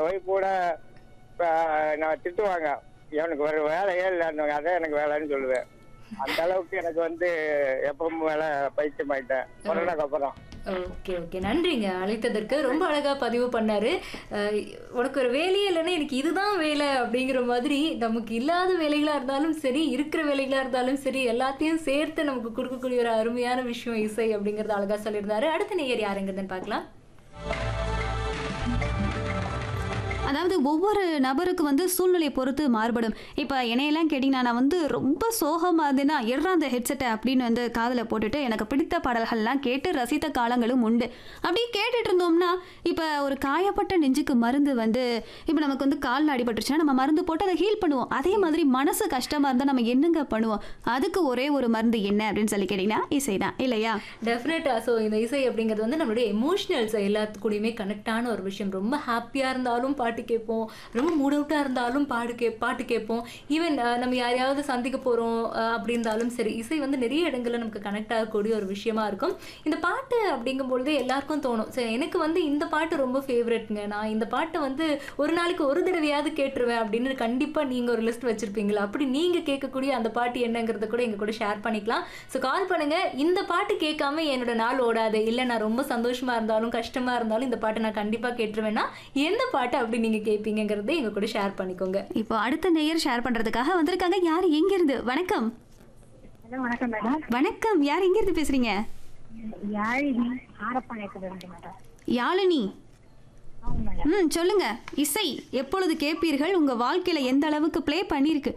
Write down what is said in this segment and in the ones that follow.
Wife கூட இப்ப, நான் திட்டுவாங்க எனக்கு ஒரு வேலையே இல்லைன்னு அதான் எனக்கு வேலைன்னு சொல்லுவேன் அந்த அளவுக்கு எனக்கு வந்து எப்பவும் வேலை பைத்தியம் ஆயிட்டேன் கொரோனாக்கு அப்புறம் ஓகே ஓகே நன்றிங்க அழைத்ததற்கு ரொம்ப அழகா பதிவு பண்ணாரு அஹ், உனக்கு ஒரு வேலையே இல்லைன்னா எனக்கு இதுதான் வேலை அப்படிங்கிற மாதிரி நமக்கு இல்லாத வேலைகளா இருந்தாலும் சரி இருக்கிற வேலைகளா இருந்தாலும் சரி எல்லாத்தையும் சேர்த்து நமக்கு கொடுக்கக்கூடிய ஒரு அருமையான விஷயம் இசை அப்படிங்கறது அழகா சொல்லியிருந்தாரு அடுத்த நேயர் யாருங்கிறதுன்னு பார்க்கலாம் அதாவது ஒவ்வொரு நபருக்கு வந்து சூழ்நிலையை பொறுத்து மாறுபடும் இப்போ என்னையெல்லாம் கேட்டிங்கன்னா நான் வந்து ரொம்ப சோகமாக இருந்தேன்னா எட்ரா அந்த ஹெட்செட்டை அப்படின்னு வந்து காதில் போட்டுட்டு எனக்கு பிடித்த பாடல்கள்லாம் கேட்டு ரசித்த காலங்களும் உண்டு அப்படியே கேட்டுட்டு இருந்தோம்னா இப்போ ஒரு காயப்பட்ட நெஞ்சுக்கு மருந்து வந்து இப்போ நமக்கு வந்து காலில் அடிபட்டுருச்சுன்னா நம்ம மருந்து போட்டு அதை ஹீல் பண்ணுவோம் அதே மாதிரி மனசு கஷ்டமாக இருந்தால் நம்ம என்னங்க பண்ணுவோம் அதுக்கு ஒரே ஒரு மருந்து என்ன அப்படின்னு சொல்லி கேட்டிங்கன்னா இசை தான் இல்லையா டெஃபினட்டா ஸோ இந்த இசை அப்படிங்கிறது வந்து நம்மளுடைய எமோஷனல்ஸ் எல்லாத்துக்கூடயுமே கனெக்டான ஒரு விஷயம் ரொம்ப ஹாப்பியாக இருந்தாலும் பாட்டு கேட்போம் ரொம்ப மூட் அவுட்டாக இருந்தாலும் பாடு கே பாட்டு கேட்போம் ஈவன் நம்ம யாரையாவது சந்திக்க போகிறோம் அப்படி இருந்தாலும் சரி இசை வந்து நிறைய இடங்களில் நமக்கு கனெக்ட் ஆகக்கூடிய ஒரு விஷயமா இருக்கும் இந்த பாட்டு அப்படிங்கும் பொழுது எல்லாருக்கும் தோணும் சரி எனக்கு வந்து இந்த பாட்டு ரொம்ப ஃபேவரெட்ங்க நான் இந்த பாட்டை வந்து ஒரு நாளைக்கு ஒரு தடவையாவது கேட்டுருவேன் அப்படின்னு கண்டிப்பாக நீங்கள் ஒரு லிஸ்ட் வச்சிருப்பீங்களா அப்படி நீங்கள் கேட்கக்கூடிய அந்த பாட்டு என்னங்கிறத கூட எங்க கூட ஷேர் பண்ணிக்கலாம் ஸோ கால் பண்ணுங்க இந்த பாட்டு கேட்காம என்னோட நாள் ஓடாது இல்லை நான் ரொம்ப சந்தோஷமா இருந்தாலும் கஷ்டமா இருந்தாலும் இந்த பாட்டை நான் கண்டிப்பா கேட்டுருவேன்னா எந்த பாட்டு அப்படி நீங்க கேட்பீங்கிறத எங்க கூட ஷேர் பண்ணிக்கோங்க இப்போ அடுத்த நேயர் ஷேர் பண்ணுறதுக்காக வந்திருக்காங்க யார் எங்கேருந்து வணக்கம் ஹலோ வணக்கம் மேடம் வணக்கம் யார் எங்கேருந்து பேசுகிறீங்க யாழினி ஆரப்பாளையத்துல இருந்து மேடம் யாழினி ஆமாம் மேடம் ம் சொல்லுங்க இசை எப்பொழுது கேட்பீர்கள் உங்க வாழ்க்கையில எந்த அளவுக்கு ப்ளே பண்ணிருக்கு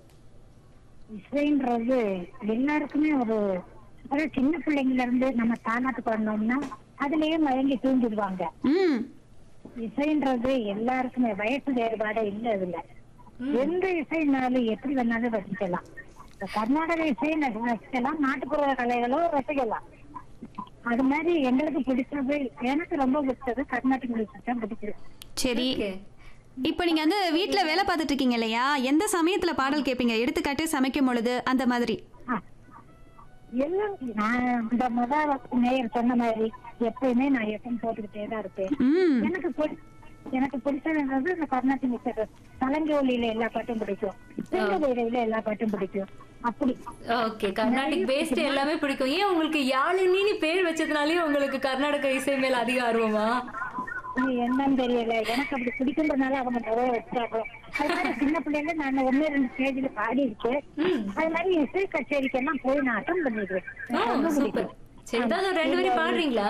இசைன்றது எல்லாருக்குமே ஒரு அதாவது சின்ன பிள்ளைங்கள்ல இருந்து நம்ம தானாட்டுக்கு வந்தோம்னா அதுலயே மயங்கி தூங்கிடுவாங்க ம் இசைன்றது எல்லாருக்குமே வயசு வேறுபாடே இல்லை அதுல எந்த இசைனாலும் எப்படி வேணாலும் ரசிக்கலாம் இப்ப கர்நாடக இசை ரசிக்கலாம் நாட்டுப்புற கலைகளும் ரசிக்கலாம் அது மாதிரி எங்களுக்கு பிடிச்சது எனக்கு ரொம்ப பிடிச்சது கர்நாடக மியூசிக் தான் பிடிச்சது சரி இப்போ நீங்க வந்து வீட்ல வேலை பார்த்துட்டு இருக்கீங்க இல்லையா எந்த சமயத்துல பாடல் கேட்பீங்க எடுத்துக்காட்டு சமைக்கும் பொழுது அந்த மாதிரி ஆ. எல்லாம் நான் இந்த முதல் நேயர் சொன்ன மாதிரி எப்பயுமே நான் எப்பவும் போட்டுக்கிட்டே தான் இருப்பேன் ம் எனக்கு பிடி- எனக்கு பிடிச்சதுன்றது இந்த கர்நாடக மியூசிக் கலங்கி ஒலியில எல்லா பாட்டும் பிடிக்கும் சிங்க வீரையில எல்லா பாட்டும் பிடிக்கும் அப்படி ஓகே கர்நாடிக் பேஸ்ட் எல்லாமே பிடிக்கும் ஏன் உங்களுக்கு யாழினின்னு பேர் வச்சதுனாலே உங்களுக்கு கர்நாடக இசை மேல அதிக ஆர்வமா இது என்னன்னு தெரியல எனக்கு அப்படி பிடிக்குன்றதுனால அவங்க நிறைய வச்சாங்க அது மாதிரி சின்ன பிள்ளைல நான் ஒண்ணு ரெண்டு ஸ்டேஜ்ல பாடி இருக்கேன் அது மாதிரி இசை கச்சேரிக்கெல்லாம் போய் நான் அட்டன் பண்ணிடுவேன் ஓ எனக்கு ரொம்ப சூப்பர் பிடிக்கும். சரி ஏதாவது ஒரு ரெண்டு பேரும் பாடுறீங்களா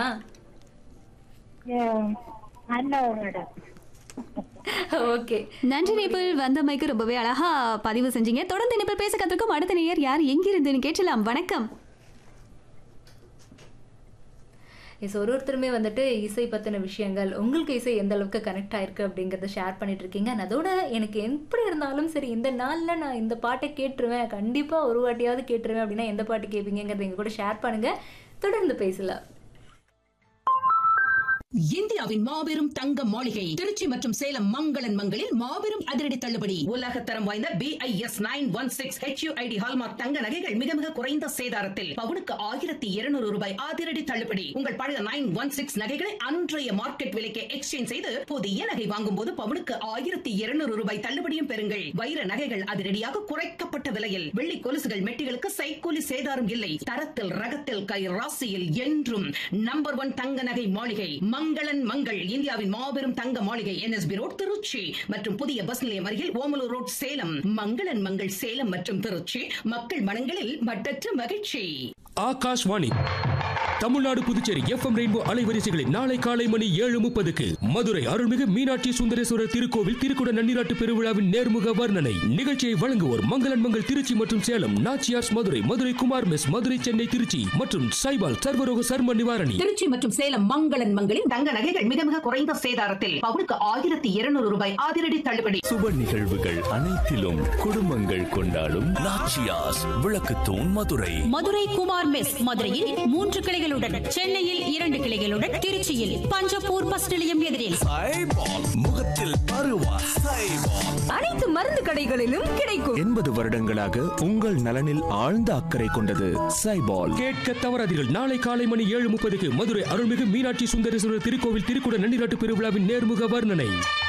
ஏ, நல்ல மேடம் ஓகே நன்றி நேபிள் வந்தமைக்கு ரொம்பவே அழகா பதிவு செஞ்சீங்க தொடர்ந்து நேபிள் பேச கத்திருக்கும் அடுத்த நேயர் யார் எங்கிருந்துன்னு கேட்டலாம் வணக்கம் எஸ் ஒரு ஒருத்தருமே வந்துட்டு இசை பற்றின விஷயங்கள் உங்களுக்கு இசை எந்த அளவுக்கு கனெக்ட் ஆயிருக்கு அப்படிங்கிறத ஷேர் பண்ணிட்டு இருக்கீங்க And அதோட எனக்கு எப்படி இருந்தாலும் சரி இந்த நாளில் நான் இந்த பாட்டை கேட்டுருவேன் கண்டிப்பாக ஒரு வாட்டியாவது கேட்டுருவேன் அப்படின்னா எந்த பாட்டு கேட்பீங்கிறத எங்க கூட ஷேர் பண்ணுங்க தொடர்ந்து பேசலாம் இந்தியாவின் மாபெரும் தங்க மாளிகை திருச்சி மற்றும் சேலம் மங்களன் மங்களில் மாபெரும் அதிரடி தள்ளுபடி உலக தரம் வாய்ந்த BIS nine one six HUID hallmark தங்க நகைகள் மிக மிக குறைந்த சேதாரத்தில் பவுனுக்கு ஆயிரத்தி இருநூறு ரூபாய் அதிரடி தள்ளுபடி உங்கள் பழைய நைன் ஒன் சிக்ஸ் நகைகளை அன்றைய மார்க்கெட் விலைக்கு எக்ஸ்சேஞ்ச் செய்து புதிய நகை வாங்கும் போது பவுனுக்கு ஆயிரத்தி இருநூறு ரூபாய் தள்ளுபடியும் பெறுங்கள் வைர நகைகள் அதிரடியாக குறைக்கப்பட்ட விலையில் வெள்ளி கொலுசுகள் மெட்டிகளுக்கு சைக்கூலி சேதாரம் இல்லை தரத்தில் ரகத்தில் கை ராசியில் என்றும் நம்பர் ஒன் தங்க நகை மாளிகை மங்களன் மங்கள் இந்தியாவின் மாபெரும் தங்க மாளிகை என்எஸ்பி ரோட் திருச்சி மற்றும் புதிய பஸ் நிலையம் அருகில் ஓமலூர் ரோட் சேலம் மங்களன் மங்கள் சேலம் மற்றும் திருச்சி மக்கள் மனங்களில் மட்டற்ற மகிழ்ச்சி ஆகாஷ்வாணி தமிழ்நாடு புதுச்சேரி எஃப்எம் ரெயின்போ அலைவரிசைகளில் நாளை காலை மணி ஏழு முப்பதுக்கு மதுரை அருள்மிகு மீனாட்சி சுந்தரேஸ்வரர் திருக்கோவில் திருக்குட நன்னிராட்டு பெருவிழாவின் நேர்முக வர்ணனை நிகழ்ச்சியை வழங்குவோர் மங்களன் மங்கள் திருச்சி மற்றும் சேலம் நாச்சியார்ஸ் மதுரை மதுரை குமார் மெஸ் மதுரை சென்னை திருச்சி மற்றும் சைபால் சர்வரோக சர்ம நிவாரணி திருச்சி மற்றும் சேலம் மங்களன் மங்களில் தங்க நகைகள் மிக மிக குறைந்த சேதாரத்தில் பவுனுக்கு ஆயிரத்தி இருநூறு ரூபாய் அதிரடி தள்ளுபடி சுப நிகழ்வுகள் அனைத்திலும் குடும்பங்கள் கொண்டாடும் நாச்சியாஸ் விளக்குத்தூண் மதுரை மதுரை குமார் மெஸ் மதுரையில் மூன்று கிளைகளுடன் சென்னையில் இரண்டு கிளைகளுடன் திருச்சியில் பஞ்சப்பூர் பஸ் நிலையம் எதிரில் சைபால் முகத்தில் பருவா சைபால் அனைத்து மருந்து கடைகளிலும் கிடைக்கும் எண்பது வருடங்களாக உங்கள் நலனில் ஆழ்ந்த அக்கறை கொண்டது சைபால் கேட்க தவறாதீர்கள் நாளை காலை மணி ஏழு முப்பதுக்கு மதுரை அருள்மிகு மீனாட்சி சுந்தரேஸ்வரர் திருக்கோவில் திருக்குட நன்னிராட்டு பெருவிழாவின் நேர்முக வர்ணனை